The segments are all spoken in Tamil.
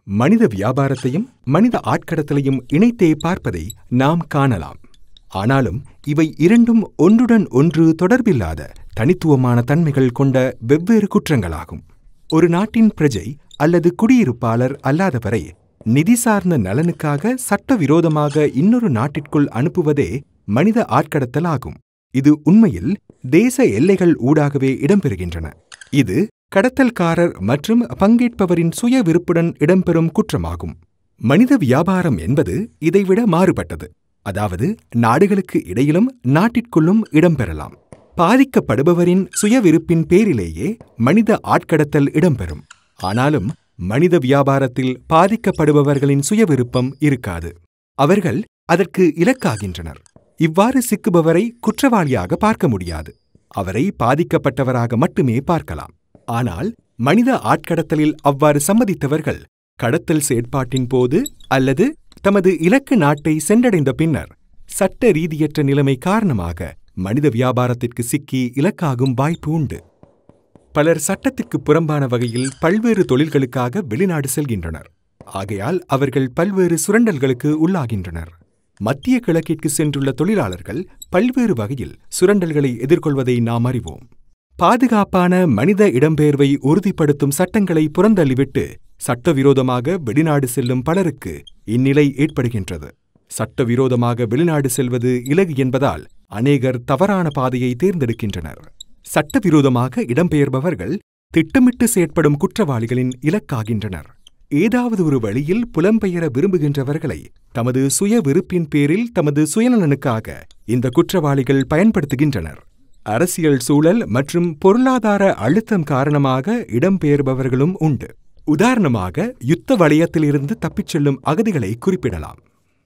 மனித வியாபாரத்தையும் மனித ஆட்கடத்தலையும் இணைத்தே பார்ப்பதை நாம் காணலாம் ஆனாலும் இவை இரண்டும் ஒன்றுடன் ஒன்று தொடர்பில்லாத தனித்துவமான தன்மைகள் கொண்ட வெவ்வேறு குற்றங்களாகும் ஒரு நாட்டின் பிரஜை அல்லது குடியிருப்பாளர் அல்லாதவரை நிதி சார்ந்த நலனுக்காக சட்டவிரோதமாக இன்னொரு நாட்டிற்குள் அனுப்புவதே மனித ஆட்கடத்தல் ஆகும் இது உண்மையில் தேச எல்லைகள் ஊடாகவே இடம்பெறுகின்றன இது கடத்தல்காரர் மற்றும் பங்கேற்பவரின் சுய விருப்புடன் இடம்பெறும் குற்றமாகும் மனித வியாபாரம் என்பது இதைவிட மாறுபட்டது அதாவது நாடுகளுக்கு இடையிலும் நாட்டிற்குள்ளும் இடம்பெறலாம் பாதிக்கப்படுபவரின் சுய விருப்பின் பேரிலேயே மனித ஆட்கடத்தல் இடம்பெறும் ஆனாலும் மனித வியாபாரத்தில் பாதிக்கப்படுபவர்களின் சுய விருப்பம் இருக்காது அவர்கள் அதற்கு இலக்காகின்றனர் இவ்வாறு சிக்குபவரை குற்றவாளியாக பார்க்க முடியாது அவரை பாதிக்கப்பட்டவராக மட்டுமே பார்க்கலாம் ஆனால் மனித ஆட்கடத்தலில் அவ்வாறு சம்மதித்தவர்கள் கடத்தல் செயற்பாட்டின் போது அல்லது தமது இலக்கு நாட்டை சென்றடைந்த பின்னர் சட்ட ரீதியற்ற நிலைமை காரணமாக மனித வியாபாரத்திற்கு சிக்கி இலக்காகும் வாய்ப்பு உண்டு பலர் சட்டத்திற்கு புறம்பான வகையில் பல்வேறு தொழில்களுக்காக வெளிநாடு செல்கின்றனர் ஆகையால் அவர்கள் பல்வேறு சுரண்டல்களுக்கு உள்ளாகின்றனர் மத்திய கிழக்கிற்கு சென்றுள்ள தொழிலாளர்கள் பல்வேறு வகையில் சுரண்டல்களை எதிர்கொள்வதை நாம் அறிவோம் பாதுகாப்பான மனித இடம்பெயர்வை உறுதிப்படுத்தும் சட்டங்களை புறந்தள்ளிவிட்டு சட்டவிரோதமாக வெளிநாடு செல்லும் பலருக்கு இந்நிலை ஏற்படுகின்றது சட்டவிரோதமாக வெளிநாடு செல்வது இலகு என்பதால் அநேகர் தவறான பாதையை தேர்ந்தெடுக்கின்றனர் சட்டவிரோதமாக இடம்பெயர்பவர்கள் திட்டமிட்டு செயற்படும் குற்றவாளிகளின் இலக்காகின்றனர் ஏதாவது ஒரு வழியில் புலம்பெயர விரும்புகின்றவர்களை தமது சுய விருப்பின் பேரில் தமது சுயநலனுக்காக இந்த குற்றவாளிகள் பயன்படுத்துகின்றனர் அரசியல் சூழல் மற்றும் பொருளாதார அழுத்தம் காரணமாக இடம்பெயர்பவர்களும் உண்டு உதாரணமாக யுத்த வலயத்திலிருந்து தப்பிச் செல்லும் அகதிகளை குறிப்பிடலாம்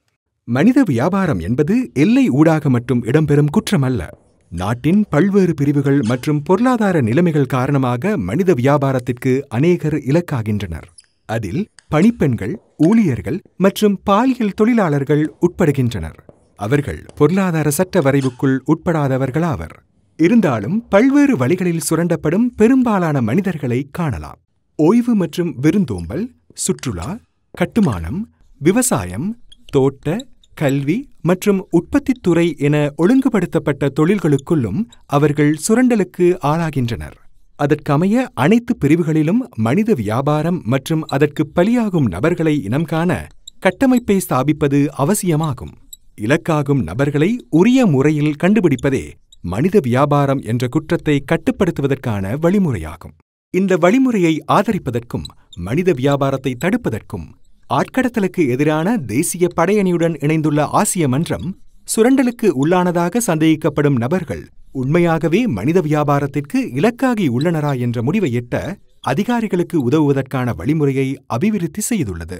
மனித வியாபாரம் என்பது எல்லை ஊடாக மட்டும் இடம்பெறும் குற்றமல்ல நாட்டின் பல்வேறு பிரிவுகள் மற்றும் பொருளாதார நிலைமைகள் காரணமாக மனித வியாபாரத்திற்கு அநேகர் இலக்காகின்றனர் அதில் பணிப்பெண்கள் ஊழியர்கள் மற்றும் பாலியல் தொழிலாளர்கள் உட்படுகின்றனர் அவர்கள் பொருளாதார சட்ட வரைவுக்குள் உட்படாதவர்களாவர் இருந்தாலும் பல்வேறு வழிகளில் சுரண்டப்படும் பெரும்பாலான மனிதர்களை காணலாம் ஓய்வு மற்றும் விருந்தோம்பல் சுற்றுலா கட்டுமானம் விவசாயம் தோட்ட கல்வி மற்றும் உற்பத்தித் துறை என ஒழுங்குபடுத்தப்பட்ட தொழில்களுக்குள்ளும் அவர்கள் சுரண்டலுக்கு ஆளாகின்றனர் அதற்கமைய அனைத்து பிரிவுகளிலும் மனித வியாபாரம் மற்றும் அதற்கு பலியாகும் நபர்களை இனம் காண கட்டமைப்பை ஸ்தாபிப்பது அவசியமாகும் இலக்காகும் நபர்களை உரிய முறையில் கண்டுபிடிப்பதே மனித வியாபாரம் என்ற குற்றத்தை கட்டுப்படுத்துவதற்கான வழிமுறையாகும் இந்த வழிமுறையை ஆதரிப்பதற்கும் மனித வியாபாரத்தை தடுப்பதற்கும் ஆட்கடத்தலுக்கு எதிரான தேசிய படையணியுடன் இணைந்துள்ள ஆசிய மன்றம் சுரண்டலுக்கு உள்ளானதாக சந்தேகிக்கப்படும் நபர்கள் உண்மையாகவே மனித வியாபாரத்திற்கு இலக்காகி உள்ளனரா என்ற முடிவை எட்ட அதிகாரிகளுக்கு உதவுவதற்கான வழிமுறையை அபிவிருத்தி செய்துள்ளது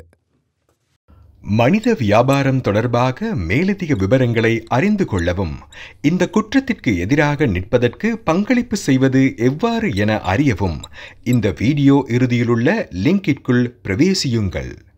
மனித வியாபாரம் தொடர்பாக மேலதிக விவரங்களை அறிந்து கொள்ளவும் இந்த குற்றத்திற்கு எதிராக நிற்பதற்கு பங்களிப்பு செய்வது எவ்வாறு என அறியவும் இந்த வீடியோ இறுதியிலுள்ள லிங்கிற்குள் பிரவேசியுங்கள்